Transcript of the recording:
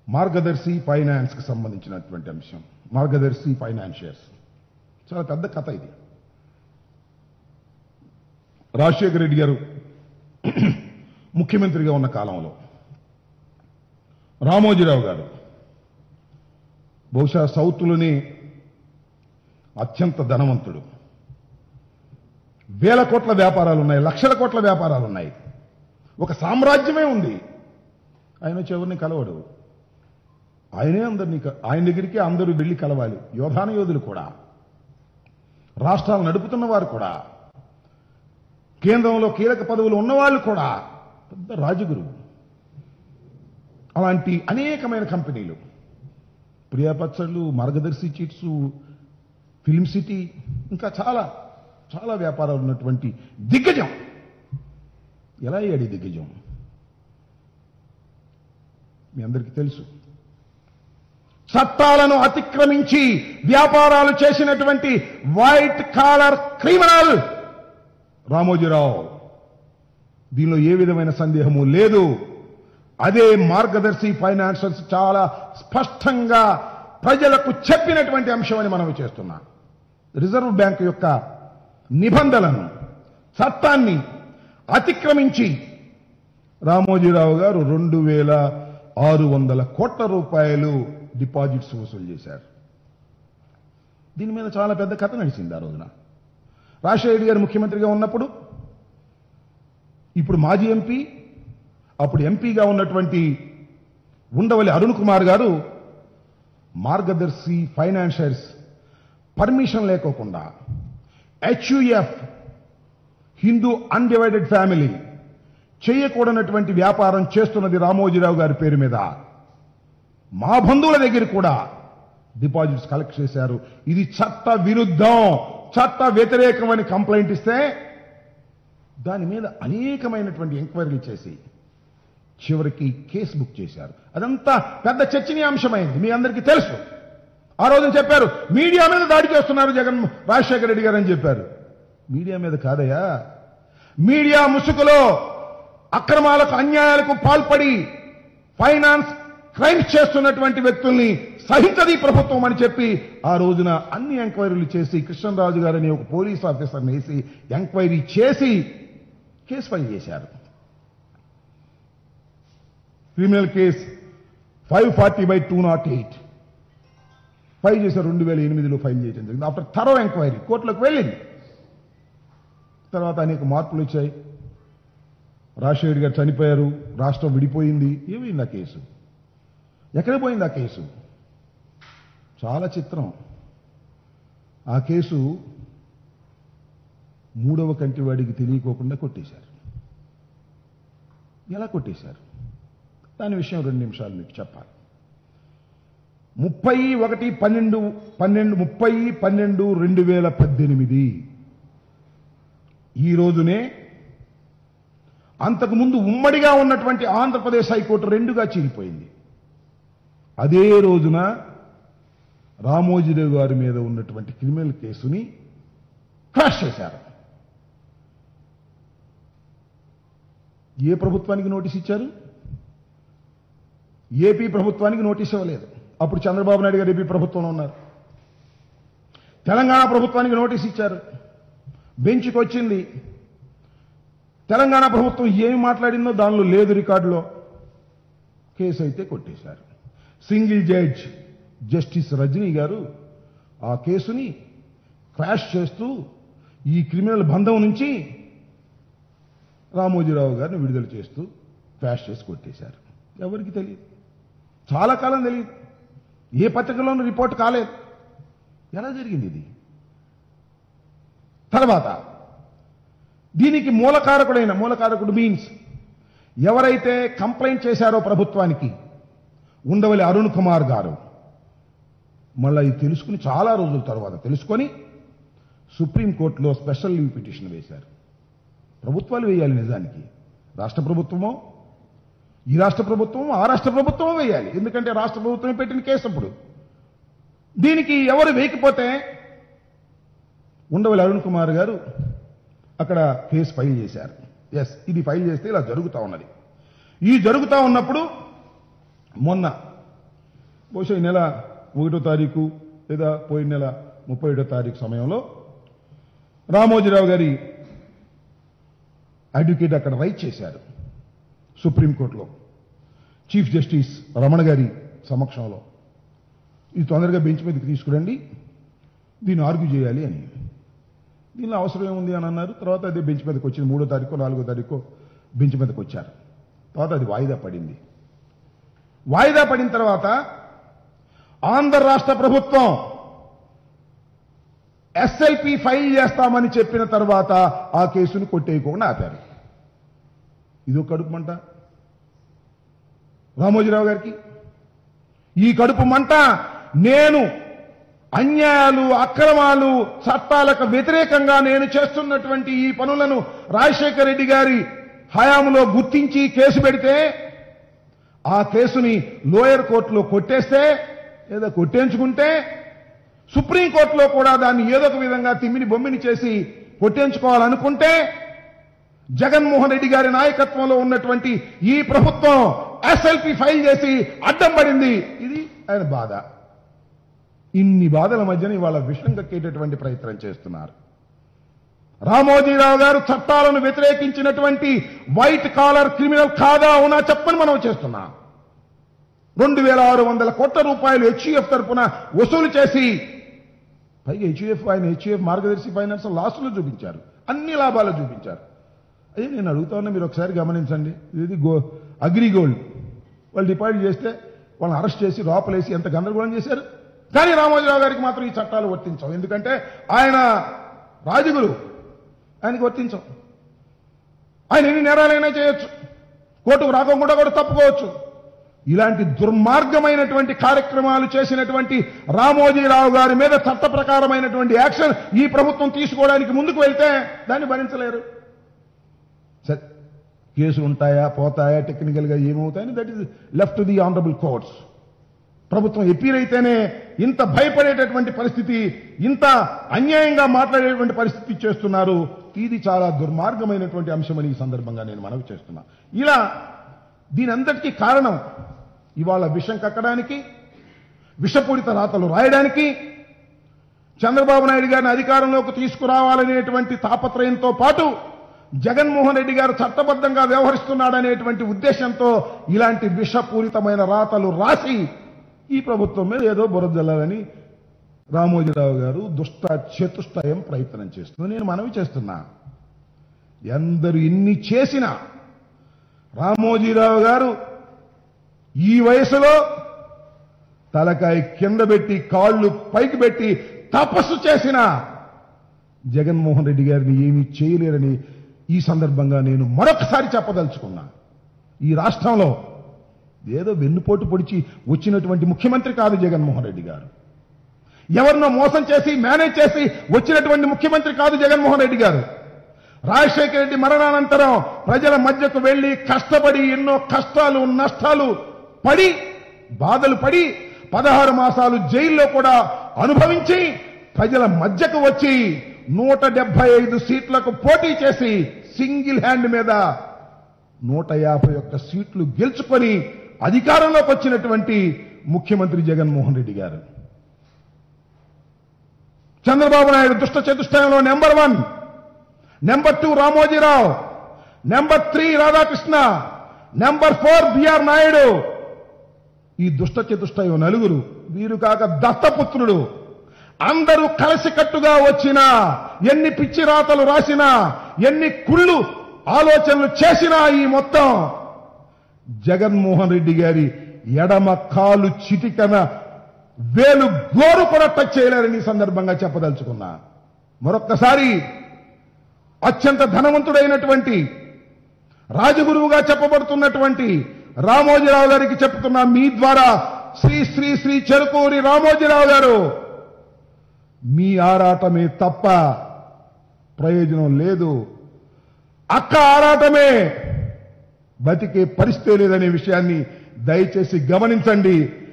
మార్గదర్శి ఫైనాన్స్కి సంబంధించినటువంటి అంశం మార్గదర్శి ఫైనాన్షియర్స్ చాలా పెద్ద కథ ఇది రాజశేఖర రెడ్డి గారు ముఖ్యమంత్రిగా ఉన్న కాలంలో రామోజీరావు గారు బహుశా సౌత్లోనే అత్యంత ధనవంతుడు వేల కోట్ల వ్యాపారాలు ఉన్నాయి లక్షల కోట్ల వ్యాపారాలు ఉన్నాయి ఒక సామ్రాజ్యమే ఉంది ఆయన వచ్చి ఎవరిని కలవడు ఆయనే అందరినీ క- ఆయన దగ్గరికి అందరూ వెళ్ళి కలవాలి యోధాన యోధులు కూడా రాష్ట్రాలు నడుపుతున్న వారు కూడా కేంద్రంలో కీలక పదవులు ఉన్నవాళ్ళు కూడా పెద్ద రాజగురు అలాంటి అనేకమైన కంపెనీలు ప్రియా పచ్చళ్ళు మార్గదర్శి చిట్స్ ఫిల్మ్ సిటీ ఇంకా చాలా చాలా వ్యాపారాలు ఉన్నటువంటి దిగ్గజం ఎలా అయ్యాడు ఈ దిగ్గజం మీ అందరికీ తెలుసు చట్టాలను అతిక్రమించి వ్యాపారాలు చేసినటువంటి వైట్ కాలర్ క్రిమినల్ రామోజీరావు దీనిలో ఏ విధమైన సందేహము లేదు అదే మార్గదర్శి ఫైనాన్షియల్స్ చాలా స్పష్టంగా ప్రజలకు చెప్పినటువంటి అంశం అని మనం చేస్తున్నాం రిజర్వ్ బ్యాంక్ యొక్క నిబంధనలను చట్టాన్ని అతిక్రమించి రామోజీరావు గారు రెండు వేల ఆరు వందల కోట్ల రూపాయలు డిపాజిట్స్ వసూలు చేశారు దీని మీద చాలా పెద్ద కథ నడిచింది ఆ రోజున రాజశేఖర్ గారు ముఖ్యమంత్రిగా ఉన్నప్పుడు ఇప్పుడు మాజీ ఎంపీ అప్పుడు ఎంపీగా ఉన్నటువంటి ఉండవల్లి అరుణ్ కుమార్ గారు మార్గదర్శి ఫైనాన్షియర్స్ పర్మిషన్ లేకోకుండా హెచ్యుఎఫ్ హిందూ అన్డివైడెడ్ ఫ్యామిలీ చేయకూడనటువంటి వ్యాపారం చేస్తున్నది రామోజీరావు గారి పేరు మీద మా బంధువుల దగ్గర కూడా డిపాజిట్స్ కలెక్ట్ చేశారు ఇది చట్ట విరుద్ధం చట్ట వ్యతిరేకమని కంప్లైంట్ ఇస్తే దాని మీద అనేకమైనటువంటి ఎంక్వైరీలు చేసి చివరికి కేసు బుక్ చేశారు అదంతా పెద్ద చర్చనీయాంశమైంది మీ అందరికీ తెలుసు ఆ రోజున చెప్పారు మీడియా మీద దాడి చేస్తున్నారు జగన్ రాజశేఖర రెడ్డి గారు అని చెప్పారు మీడియా మీద కాదయ్యా మీడియా ముసుగులో అక్రమాలకు అన్యాయాలకు పాల్పడి ఫైనాన్స్ క్రైమ్స్ చేస్తున్నటువంటి వ్యక్తుల్ని సహించది ప్రభుత్వం అని చెప్పి ఆ రోజున అన్ని ఎంక్వైరీలు చేసి కృష్ణరాజు గారని ఒక పోలీస్ ఆఫీసర్ని వేసి ఎంక్వైరీ చేసి కేసు ఫైల్ చేశారు criminal case five forty by two not eight file చేశారు రెండు వేల ఎనిమిదిలో ఫైల్ చేయడం జరిగింది ఆఫ్టర్ థరో ఎంక్వైరీ కోర్టులోకి వెళ్ళింది తర్వాత అనేక మార్పులు వచ్చాయి రాజశేఖర్ గారు చనిపోయారు రాష్ట్రం విడిపోయింది ఏమైంది ఆ కేసు ఎక్కడ పోయింది ఆ కేసు చాలా చిత్రం ఆ కేసు మూడవ కంటి వాడికి తెలియకోకుండా కొట్టేశారు ఎలా కొట్టేశారు దాని విషయం రెండు నిమిషాలు మీకు చెప్పాలి ముప్పై ఒకటి పన్నెండు పన్నెండు ముప్పై పన్నెండు రెండు వేల పద్దెనిమిది ఈ రోజునే అంతకుముందు ఉమ్మడిగా ఉన్నటువంటి ఆంధ్రప్రదేశ్ హైకోర్టు రెండుగా చీలిపోయింది అదే రోజున రామోజీరావు గారి మీద ఉన్నటువంటి క్రిమినల్ కేసుని క్రాష్ చేశారు ఏ ప్రభుత్వానికి నోటీస్ ఇచ్చారు ఏపీ ప్రభుత్వానికి నోటీస్ ఇవ్వలేదు అప్పుడు చంద్రబాబు నాయుడు గారు ఏపీ ప్రభుత్వంలో ఉన్నారు తెలంగాణ ప్రభుత్వానికి నోటీస్ ఇచ్చారు బెంచ్కి వచ్చింది తెలంగాణ ప్రభుత్వం ఏమి మాట్లాడిందో దానిలో లేదు రికార్డులో కేసు అయితే కొట్టేశారు సింగిల్ జడ్జ్ జస్టిస్ రజనీ గారు ఆ కేసుని క్రాష్ చేస్తూ ఈ క్రిమినల్ బంధం నుంచి రామోజీరావు గారిని విడుదల చేస్తూ క్రాష్ చేసి కొట్టేశారు ఎవరికి తెలియదు చాలా కాలం తెలియదు ఏ పత్రికలోనూ రిపోర్ట్ కాలేదు ఎలా జరిగింది ఇది తర్వాత దీనికి మూలకారకుడైన మూలకారకుడు మీన్స్ ఎవరైతే కంప్లైంట్ చేశారో ప్రభుత్వానికి ఉండవల్లి అరుణ్ కుమార్ గారు మళ్ళీ ఇది తెలుసుకుని చాలా రోజుల తర్వాత తెలుసుకొని సుప్రీంకోర్టులో స్పెషల్ లీవ్ పిటిషన్ వేశారు ప్రభుత్వాలు వేయాలి నిజానికి రాష్ట్ర ప్రభుత్వమో ఈ రాష్ట్ర ప్రభుత్వం ఆ రాష్ట్ర ప్రభుత్వమో వేయాలి ఎందుకంటే రాష్ట్ర ప్రభుత్వమే పెట్టిన కేసు అప్పుడు దీనికి ఎవరు వేయకపోతే ఉండవల్లి అరుణ్ కుమార్ గారు అక్కడ కేసు ఫైల్ చేశారు ఎస్ ఇది ఫైల్ చేస్తే ఇలా జరుగుతా ఉన్నది ఈ జరుగుతా ఉన్నప్పుడు మొన్న బహుశా ఈ నెల ఒకటో తారీఖు లేదా పోయిన నెల ముప్పై ఒకటో తారీఖు సమయంలో రామోజీరావు గారి అడ్వకేట్ అక్కడ రైట్ చేశారు సుప్రీంకోర్టులో చీఫ్ జస్టిస్ రమణ గారి సమక్షంలో ఇది తొందరగా బెంచ్ మీదకి తీసుకురండి దీన్ని ఆర్గ్యూ చేయాలి అని దీనిలో అవసరం ఏముంది అని అన్నారు తర్వాత అదే బెంచ్ మీదకి వచ్చింది మూడో తారీఖు నాలుగో తారీఖు బెంచ్ మీదకి వచ్చారు తర్వాత అది వాయిదా పడింది వాయిదా పడిన తర్వాత ఆంధ్ర రాష్ట్ర ప్రభుత్వం ఎస్ఎల్పి ఫైల్ చేస్తామని చెప్పిన తర్వాత ఆ కేసును కొట్టేయకుండా ఆపారు ఇది ఒక కడుపు మంట రామోజీరావు గారికి ఈ కడుపు మంట నేను అన్యాయాలు అక్రమాలు చట్టాలకు వ్యతిరేకంగా నేను చేస్తున్నటువంటి ఈ పనులను రాజశేఖర రెడ్డి గారి హయాంలో గుర్తించి కేసు పెడితే ఆ కేసుని లోయర్ కోర్టులో కొట్టేస్తే లేదా కొట్టేంచుకుంటే సుప్రీంకోర్టులో కూడా దాన్ని ఏదో ఒక విధంగా తిమ్మిని బొమ్మిని చేసి కొట్టేంచుకోవాలనుకుంటే జగన్మోహన్ రెడ్డి గారి నాయకత్వంలో ఉన్నటువంటి ఈ ప్రభుత్వం ఎస్ఎల్పి ఫైల్ చేసి అడ్డం పడింది ఇది ఆయన బాధ ఇన్ని బాధల మధ్యన ఇవాళ విషం కక్కేటటువంటి ప్రయత్నం చేస్తున్నారు రామోజీరావు గారు చట్టాలను వ్యతిరేకించినటువంటి వైట్ కాలర్ క్రిమినల్ కాదా అవునా చెప్పని మనం చేస్తున్నాం రెండు వేల ఆరు వందల కోట్ల రూపాయలు హెచ్యుఎఫ్ తరపున వసూలు చేసి పైగా హెచ్యుఎఫ్ ఆయన హెచ్యుఎఫ్ మార్గదర్శి ఫైనాన్స్ లాస్ట్లో చూపించారు అన్ని లాభాలు చూపించారు అదే నేను అడుగుతా ఉన్నా మీరు ఒకసారి గమనించండి ఇది గో అగ్రి గోల్డ్ వాళ్ళు డిపాజిట్ చేస్తే వాళ్ళని అరెస్ట్ చేసి లోపలేసి ఎంత గందరగోళం చేశారు కానీ రామోజీరావు గారికి మాత్రం ఈ చట్టాలు వర్తించవు ఎందుకంటే ఆయన రాజుగురు ఆయనకి వర్తించవు ఆయన ఎన్ని నేరాలైనా చేయొచ్చు కోర్టుకు రాకుండా కూడా తప్పుకోవచ్చు ఇలాంటి దుర్మార్గమైనటువంటి కార్యక్రమాలు చేసినటువంటి రామోజీరావు గారి మీద చట్ట ప్రకారమైనటువంటి యాక్షన్ ఈ ప్రభుత్వం తీసుకోవడానికి ముందుకు వెళ్తే దాన్ని భరించలేరు సరే కేసులు ఉంటాయా పోతాయా టెక్నికల్ గా ఏమవుతాయని that is left the honourable courts ప్రభుత్వం ఎపీల్ అయితేనే ఇంత భయపడేటటువంటి పరిస్థితి ఇంత అన్యాయంగా మాట్లాడేటువంటి పరిస్థితి చేస్తున్నారు ఇది చాలా దుర్మార్గమైనటువంటి అంశమని ఈ సందర్భంగా నేను మనవి చేస్తున్నా ఇలా దీని అంతటికీ కారణం ఇవాళ విషం కక్కడానికి విషపూరిత రాతలు రాయడానికి చంద్రబాబు నాయుడు గారిని అధికారంలోకి తీసుకురావాలనేటువంటి తాపత్రయంతో పాటు జగన్మోహన్ రెడ్డి గారు చట్టబద్ధంగా వ్యవహరిస్తున్నాడనేటువంటి ఉద్దేశంతో ఇలాంటి విషపూరితమైన రాతలు రాసి ఈ ప్రభుత్వం మీద ఏదో బురదల్లాలని రామోజీరావు గారు దుష్ట చతుష్టయం ప్రయత్నం చేస్తుంది నేను మనవి చేస్తున్నా ఎందరు ఇన్ని చేసినా రామోజీరావు గారు ఈ వయసులో తలకాయ కింద పెట్టి కాళ్ళు పైకి పెట్టి తపస్సు చేసిన జగన్మోహన్ రెడ్డి గారిని ఏమీ చేయలేరని ఈ సందర్భంగా నేను మరొకసారి చెప్పదలుచుకున్నా ఈ రాష్ట్రంలో ఏదో వెన్నుపోటు పొడిచి వచ్చినటువంటి ముఖ్యమంత్రి కాదు జగన్మోహన్ రెడ్డి గారు ఎవరినో మోసం చేసి మేనేజ్ చేసి వచ్చినటువంటి ముఖ్యమంత్రి కాదు జగన్మోహన్ రెడ్డి గారు రాజశేఖర రెడ్డి మరణానంతరం ప్రజల మధ్యకు వెళ్లి కష్టపడి ఎన్నో కష్టాలు నష్టాలు పడి బాధలు పడి పదహారు మాసాలు జైల్లో కూడా అనుభవించి ప్రజల మధ్యకు వచ్చి నూట డెబ్బై ఐదు సీట్లకు పోటీ చేసి సింగిల్ హ్యాండ్ మీద నూట యాభై ఒక్క సీట్లు గెలుచుకొని అధికారంలోకి వచ్చినటువంటి ముఖ్యమంత్రి జగన్మోహన్ రెడ్డి గారు చంద్రబాబు నాయుడు దుష్ట చతుష్టయంలో number one number two Ramoji Rao number three Radhakrishna number four BR Naidu ఈ దుష్ట చతుష్టయం నలుగురు వీరు కాక దత్తపుత్రుడు అందరూ కలిసికట్టుగా వచ్చినా ఎన్ని పిచ్చి రాతలు రాసినా ఎన్ని కుళ్ళు ఆలోచనలు చేసినా ఈ మొత్తం జగన్మోహన్ రెడ్డి గారి ఎడమ కాలు చిటికన వేలు గోరు కూడా టచ్ చేయలేరని ఈ సందర్భంగా చెప్పదలుచుకున్నా మరొక్కసారి అత్యంత ధనవంతుడైనటువంటి రాజగురువుగా చెప్పబడుతున్నటువంటి రామోజీరావు గారికి చెప్తున్నా మీ ద్వారా శ్రీ శ్రీ శ్రీ చెరుకూరి రామోజీరావు గారు మీ ఆరాటమే తప్ప ప్రయోజనం లేదు అక్క ఆరాటమే బతికే పరిస్థితి లేదనే విషయాన్ని దయచేసి గమనించండి